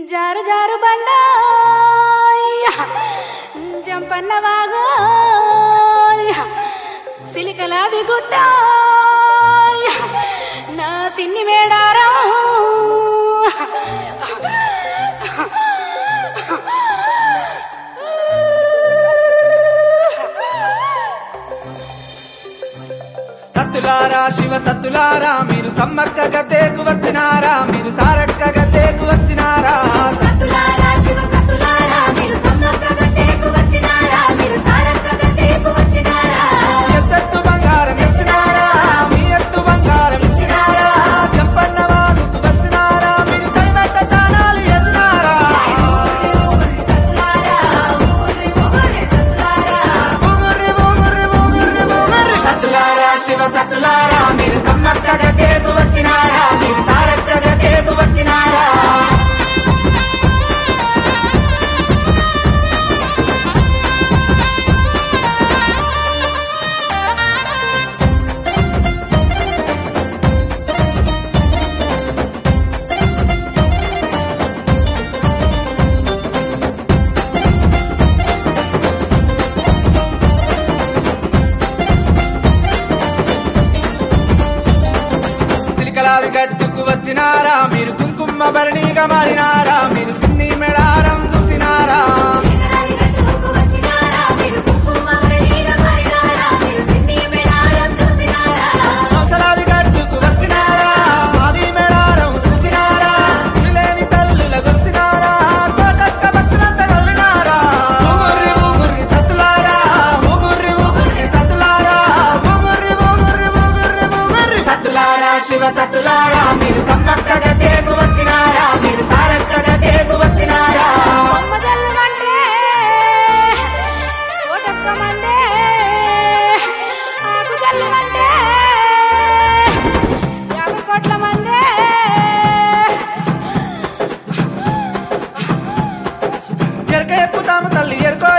జారు జారు బండ జంపన్న వాగు సిలికలాది గుట్ట నా సిన్ని మేడారం సత్తులారా శివ సత్తులారా మీరు సమ్మక్క గద్దెకు వచ్చినారా మీరు సారక్క గద్దెకు వచ్చినారా సత్తులారా శివ సత్తులారా మీరు సమ్మక్క గద్దెకు వచ్చినారా మీరు సారక్క గద్దెకు వచ్చినారా ఎత్తెత్తు బంగారం ఇచ్చినారా మీ ఎత్తు బంగారం ఇచ్చినారా జంపన్న వాడుకు వచ్చినారా మీరు కైమెట్ట తానాలు వేసినారా సత్తులారా ఊరి ఊరి సత్తులారా ఊగుర్రి, ఊగుర్రి, ఊగుర్రి, ఊగుర్రి. సత్తులారా శివ సత్తులారా మీరు సమ్మక్క గద్దెకు వచ్చినారా మీరు సారక్క గద్దెకు వచ్చినారా సిలికలాది గట్టుకు వచ్చినారా మీరు కుంకుమ భరణిగా మారినారా మీరు సిన్ని మెడారం చూసినారా సిగరాని గట్టుకు వచ్చినారా మీరు కుంకుమ వరడిగా మారినారా మీరు సిన్ని మేడారం చూసినారా హంసలాది గట్టుకు వచ్చినారా ఆది మెడారం చూసినారా లేని తల్లుల గొలిసినారా కోటక్క భక్తులంత వెళ్ళినారా ఊగుర్రి ఊగుర్రి సత్తులారా ఊగుర్రి ఊగుర్రి సత్తులారా ఊగుర్రి ఊగుర్రి ఊగుర్రి ఊగుర్రి సత్తులారా శివ సత్తులారా మీరు సమ్మక్క గద్దెకు వచ్చినారా మీరు సారక్క గద్దెకు వచ్చినారా బొమ్మ జల్లమంటే కోటొక్క మందే ఆకు జల్లమంటే యాభై కోట్ల మందే ఎరక ఎప్పుతాము తల్లి ఎరుకో